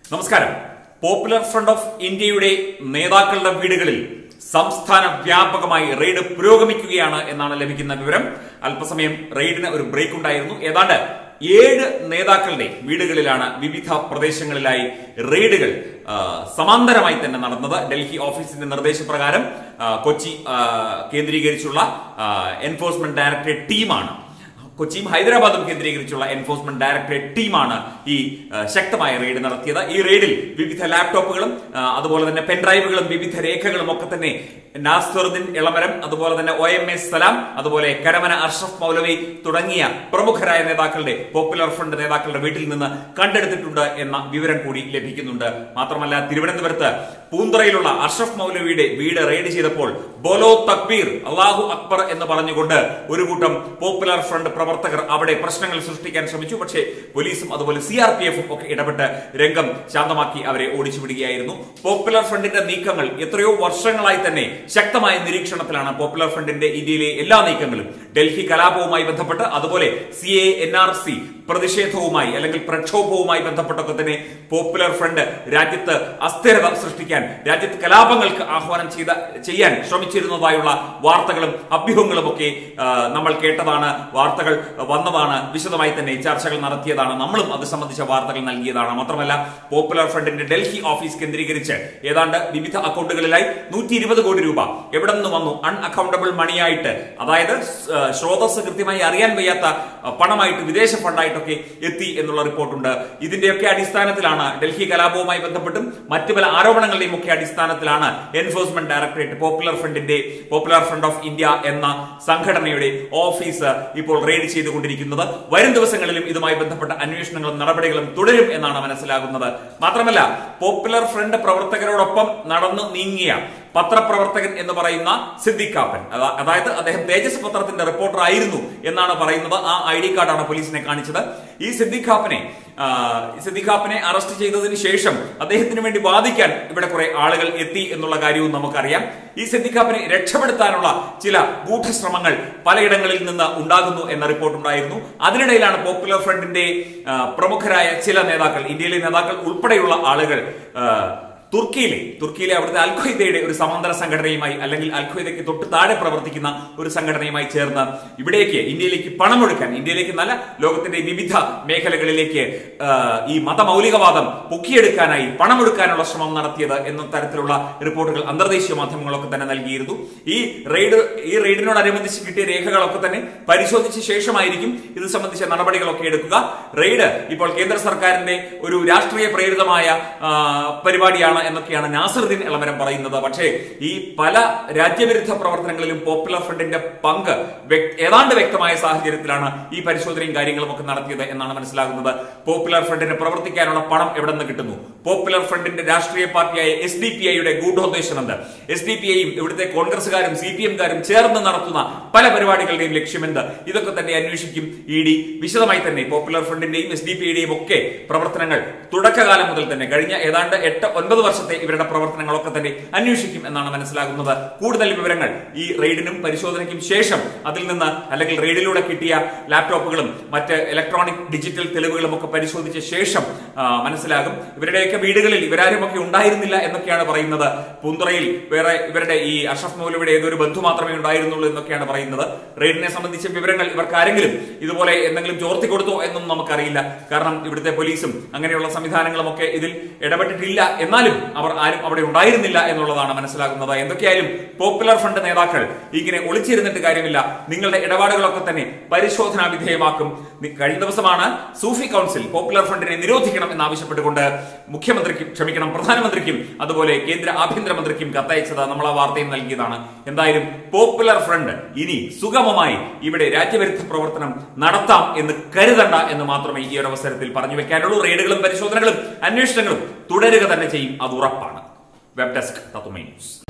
നമസ്കാരം popular front of ഇന്ത്യയുടെ നേതാക്കളുടെ വീടുകളിൽ സംസ്ഥാന വ്യാപകമായി റെയ്ഡ് പുരോഗമിക്കുകയാണ് എന്നാണ് ലഭിക്കുന്ന വിവരം അല്പസമയം റെയ്ഡിന് ഒരു ബ്രേക്ക് ഉണ്ടായിരുന്നു ഏതാണ്ട് ഏഴ് നേതാക്കളുടെ വീടുകളിലാണ് വിവിധ പ്രദേശങ്ങളിലായി റെയ്ഡുകൾ ആ, സമാന്തരമായി തന്നെ നടന്നത് ഡൽഹി ഓഫീസിന്റെ നിർദ്ദേശപ്രകാരം ആ, കൊച്ചി ആ, കേന്ദ്രീകരിച്ചുള്ള ആ, എൻഫോഴ്സ്മെന്റ് ഡയറക്ടറേറ്റ് ടീമാണ് കൊച്ചിയും ഹൈദരാബാദും കേന്ദ്രീകരിച്ചുള്ള എൻഫോഴ്സ്മെന്റ് ഡയറക്ടറേറ്റ് ടീമാണ് ഈ ആ, ശക്തമായ റെയ്ഡ് നടത്തിയത് ഈ റെയ്ഡിൽ വിവിധ ലാപ്ടോപ്പുകളും ആ, അതുപോലെ തന്നെ പെൻഡ്രൈവുകളും വിവിധ രേഖകളും ഒക്കെ തന്നെ നാസ്റുദ്ദീൻ ഇളമരം അതുപോലെ തന്നെ ഒ എം എസ് സലാം അതുപോലെ കരമന അഷ്റഫ് മൗലവി തുടങ്ങിയ പ്രമുഖരായ നേതാക്കളുടെ പോപ്പുലർ ഫ്രണ്ട് നേതാക്കളുടെ വീട്ടിൽ നിന്ന് കണ്ടെടുത്തിട്ടുണ്ട് എന്ന വിവരം കൂടി ലഭിക്കുന്നുണ്ട് മാത്രമല്ല തിരുവനന്തപുരത്ത് പൂന്തറയിലുള്ള അഷ്റഫ് മൗലവിയുടെ വീട് റെയ്ഡ് ചെയ്തപ്പോൾ ബോലോ തക്ബീർ അള്ളാഹു അക്ബർ എന്ന് പറഞ്ഞുകൊണ്ട് ഒരു കൂട്ടം പോപ്പുലർ ഫ്രണ്ട് പ്രവർത്തകർ അവിടെ പ്രശ്നങ്ങൾ സൃഷ്ടിക്കാൻ ശ്രമിച്ചു പക്ഷേ പോലീസും അതുപോലെ സി ആർ പി എഫും ഒക്കെ ഇടപെട്ട് രംഗം ശാന്തമാക്കി അവരെ ഓടിച്ചു വിടുകയായിരുന്നു പോപ്പുലർ ഫ്രണ്ടിന്റെ നീക്കങ്ങൾ എത്രയോ വർഷങ്ങളായി തന്നെ ശക്തമായ നിരീക്ഷണത്തിലാണ് പോപ്പുലർ ഫ്രണ്ടിന്റെ ഇന്ത്യയിലെ എല്ലാ നീക്കങ്ങളും ഡൽഹി കലാപവുമായി ബന്ധപ്പെട്ട് അതുപോലെ C A N R C പ്രതിഷേധവുമായി അല്ലെങ്കിൽ പ്രക്ഷോഭവുമായി ബന്ധപ്പെട്ടൊക്കെ തന്നെ പോപ്പുലർ ഫ്രണ്ട് രാജ്യത്ത് അസ്ഥിരത സൃഷ്ടിക്കാൻ രാജ്യത്ത് കലാപങ്ങൾക്ക് ആഹ്വാനം ചെയ്ത ചെയ്യാൻ ശ്രമിച്ചിരുന്നതായുള്ള വാർത്തകളും അഭ്യൂഹങ്ങളും ഒക്കെ ആ, നമ്മൾ കേട്ടതാണ് വാർത്തകൾ വന്നതാണ് വിശദമായി തന്നെ ഈ ചർച്ചകൾ നടത്തിയതാണ് നമ്മളും അത് സംബന്ധിച്ച വാർത്തകൾ നൽകിയതാണ് മാത്രമല്ല പോപ്പുലർ ഫ്രണ്ടിന്റെ ഡൽഹി ഓഫീസ് കേന്ദ്രീകരിച്ച് ഏതാണ്ട് വിവിധ അക്കൗണ്ടുകളിലായി നൂറ്റി ഇരുപത് കോടി രൂപ എവിടെ നിന്ന് വന്നു അൺഅക്കൗണ്ടബിൾ മണിയായിട്ട് അതായത് സ്- ആ, സ്രോതസ് കൃത്യമായി അറിയാൻ വയ്യാത്ത ആ, പണമായിട്ട് വിദേശ ഫണ്ടായിട്ടൊക്കെ എത്തി എന്നുള്ള റിപ്പോർട്ടുണ്ട് ഇതിന്റെയൊക്കെ അടിസ്ഥാനത്തിലാണ് ഡൽഹി കലാപവുമായി ബന്ധപ്പെട്ടും മറ്റു പല ആരോപണങ്ങളുടെയും ഒക്കെ അടിസ്ഥാനത്തിലാണ് എൻഫോഴ്സ്മെന്റ് ഡയറക്ടറേറ്റ് പോപ്പുലർ ഫ്രണ്ടിന്റെ പോപ്പുലർ ഫ്രണ്ട് ഓഫ് ഇന്ത്യ എന്ന സംഘടനയുടെ ഓഫീസ് ഇപ്പോൾ റെയ്ഡ് ചെയ്തുകൊണ്ടിരിക്കുന്നത് വരും ദിവസങ്ങളിലും ഇതുമായി ബന്ധപ്പെട്ട അന്വേഷണങ്ങളും നടപടികളും തുടരും എന്നാണ് മനസ്സിലാകുന്നത് മാത്രമല്ല പോപ്പുലർ ഫ്രണ്ട് പ്രവർത്തകരോടൊപ്പം നടന്നു നീങ്ങിയ പത്രപ്രവർത്തകൻ എന്ന് പറയുന്ന സിദ്ദിഖ് കാപ്പൻ അതാ- അതായത് അദ്ദേഹം തേജസ് പത്രത്തിന്റെ റിപ്പോർട്ടർ ആയിരുന്നു എന്നാണ് പറയുന്നത് ആ ഐ ഡി കാർഡാണ് പോലീസിനെ കാണിച്ചത് ഈ സിദ്ദിഖ് കാപ്പനെ ആ, സിദ്ദിഖ് കാപ്പനെ അറസ്റ്റ് ചെയ്തതിന് ശേഷം അദ്ദേഹത്തിന് വേണ്ടി വാദിക്കാൻ ഇവിടെ കുറെ ആളുകൾ എത്തി എന്നുള്ള കാര്യവും നമുക്കറിയാം ഈ സിദ്ദിഖ് കാപ്പനെ രക്ഷപ്പെടുത്താനുള്ള ചില ഗൂഢശ്രമങ്ങൾ പലയിടങ്ങളിൽ നിന്ന് ഉണ്ടാകുന്നു എന്ന റിപ്പോർട്ട് ഉണ്ടായിരുന്നു അതിനിടയിലാണ് പോപ്പുലർ ഫ്രണ്ടിന്റെ ആ, പ്രമുഖരായ ചില നേതാക്കൾ ഇന്ത്യയിലെ നേതാക്കൾ ഉൾപ്പെടെയുള്ള ആളുകൾ ആ, തുർക്കിയിലെ തുർക്കിയിലെ അവിടുത്തെ അൽഖ്വയ്ദയുടെ ഒരു സമാന്തര സംഘടനയുമായി അല്ലെങ്കിൽ അൽഖ്വയ്ദയ്ക്ക് തൊട്ട് താഴെ പ്രവർത്തിക്കുന്ന ഒരു സംഘടനയുമായി ചേർന്ന് ഇവിടേക്ക് ഇന്ത്യയിലേക്ക് പണമൊഴുക്കാൻ ഇന്ത്യയിലേക്ക് നല്ല ലോകത്തിന്റെ വിവിധ മേഖലകളിലേക്ക് ആ, ഈ മതമൗലികവാദം പൊക്കിയെടുക്കാനായി പണമൊഴുക്കാനുള്ള ശ്രമം നടത്തിയത് എന്ന തരത്തിലുള്ള റിപ്പോർട്ടുകൾ അന്തർദേശീയ മാധ്യമങ്ങളൊക്കെ തന്നെ നൽകിയിരുന്നു ഈ റെയ്ഡ് ഈ റെയ്ഡിനോടനുബന്ധിച്ച് കിട്ടിയ രേഖകളൊക്കെ തന്നെ പരിശോധിച്ച ശേഷമായിരിക്കും ഇത് സംബന്ധിച്ച നടപടികളൊക്കെ എടുക്കുക റെയ്ഡ് ഇപ്പോൾ കേന്ദ്ര സർക്കാരിന്റെ ഒരു രാഷ്ട്രീയ പ്രേരിതമായ ആ, പരിപാടിയാണ് എന്നൊക്കെയാണ് നാസറുദ്ദീൻ ഇളമരം പറയുന്നത് പക്ഷേ ഈ പല രാജ്യവിരുദ്ധ പ്രവർത്തനങ്ങളിലും പോപ്പുലർ ഫ്രണ്ടിന്റെ പങ്ക് വ്യക്- ഏതാണ്ട് വ്യക്തമായ സാഹചര്യത്തിലാണ് ഈ പരിശോധനയും കാര്യങ്ങളും ഒക്കെ നടത്തിയത് എന്നാണ് മനസ്സിലാകുന്നത് പോപ്പുലർ ഫ്രണ്ടിന് പ്രവർത്തിക്കാനുള്ള പണം എവിടെ നിന്ന് കിട്ടുന്നു പോപ്പുലർ ഫ്രണ്ടിന്റെ രാഷ്ട്രീയ പാർട്ടിയായ എസ് ഡി പി ഐയുടെ ഗൂഢോദ്ദേശം എന്ത് എസ് ഡി പി ഐയും ഇവിടുത്തെ കോൺഗ്രസുകാരും സി പി എംകാരും ചേർന്ന് നടത്തുന്ന പല പരിപാടികളുടെയും ലക്ഷ്യമെന്ത് ഇതൊക്കെ തന്നെ അന്വേഷിക്കും ഇ ഡി വിശദമായി തന്നെ പോപ്പുലർ ഫ്രണ്ടിന്റെയും എസ് ഡി പി ഐയുടെയും ഒക്കെ പ്രവർത്തനങ്ങൾ തുടക്കകാലം മുതൽ തന്നെ കഴിഞ്ഞ ഏതാണ്ട് എട്ട് ഒൻപത് വർഷത്തെ ഇവരുടെ പ്രവർത്തനങ്ങളൊക്കെ തന്നെ അന്വേഷിക്കും എന്നാണ് മനസ്സിലാകുന്നത് കൂടുതൽ വിവരങ്ങൾ ഈ റെയ്ഡിനും പരിശോധനയ്ക്കും ശേഷം അതിൽ നിന്ന് അല്ലെങ്കിൽ റെയ്ഡിലൂടെ കിട്ടിയ ലാപ്ടോപ്പുകളും മറ്റ് ഇലക്ട്രോണിക് ഡിജിറ്റൽ തെളിവുകളും ഒക്കെ പരിശോധിച്ച ശേഷം ആ, മനസ്സിലാകും ഇവരുടെയൊക്കെ വീടുകളിൽ ഇവരാരും ഒക്കെ ഉണ്ടായിരുന്നില്ല എന്നൊക്കെയാണ് പറയുന്നത് പൂന്തുറയിൽ വേറെ ഇവരുടെ ഈ അഷഫ് മൗലവിയുടെ ഏതൊരു ബന്ധു മാത്രമേ ഉണ്ടായിരുന്നുള്ളൂ എന്നൊക്കെയാണ് പറയുന്നത് റെയ്ഡിനെ സംബന്ധിച്ച വിവരങ്ങൾ ഇവർക്ക് ആരെങ്കിലും ഇതുപോലെ എന്തെങ്കിലും ചോർത്തി കൊടുത്തോ എന്നും നമുക്കറിയില്ല കാരണം ഇവിടുത്തെ പോലീസും അങ്ങനെയുള്ള സംവിധാനങ്ങളും ഒക്കെ ഇതിൽ ഇടപെട്ടിട്ടില്ല എന്നാലും അവർ ആരും അവിടെ ഉണ്ടായിരുന്നില്ല എന്നുള്ളതാണ് മനസ്സിലാകുന്നത് എന്തൊക്കെയായാലും പോപ്പുലർ ഫ്രണ്ട് നേതാക്കൾ ഇങ്ങനെ ഒളിച്ചിരുന്നിട്ട് കാര്യമില്ല നിങ്ങളുടെ ഇടപാടുകളൊക്കെ തന്നെ പരിശോധനാ വിധേയമാക്കും നി- കഴിഞ്ഞ ദിവസമാണ് സൂഫി കൗൺസിൽ പോപ്പുലർ ഫ്രണ്ടിനെ നിരോധിക്കണം എന്നാവശ്യപ്പെട്ടുകൊണ്ട് മുഖ്യമന്ത്രിക്കും ക്ഷമിക്കണം പ്രധാനമന്ത്രിക്കും അതുപോലെ കേന്ദ്ര ആഭ്യന്തരമന്ത്രിക്കും കത്തയച്ചത് നമ്മൾ ആ വാർത്തയും നൽകിയതാണ് എന്തായാലും പോപ്പുലർ ഫ്രണ്ട് ഇനി സുഗമമായി ഇവിടെ രാജ്യവിരുദ്ധ പ്രവർത്തനം നടത്താം എന്ന് കരുതണ്ട എന്ന് മാത്രമേ ഈ ഒരു അവസരത്തിൽ പറഞ്ഞു വെക്കാനുള്ളൂ റെയ്ഡുകളും പരിശോധനകളും അന്വേഷണങ്ങളും തുടരുക തന്നെ ചെയ്യും അത് ഉറപ്പാണ് വെബ് ഡെസ്ക് തത്തുമൈ ന്യൂസ്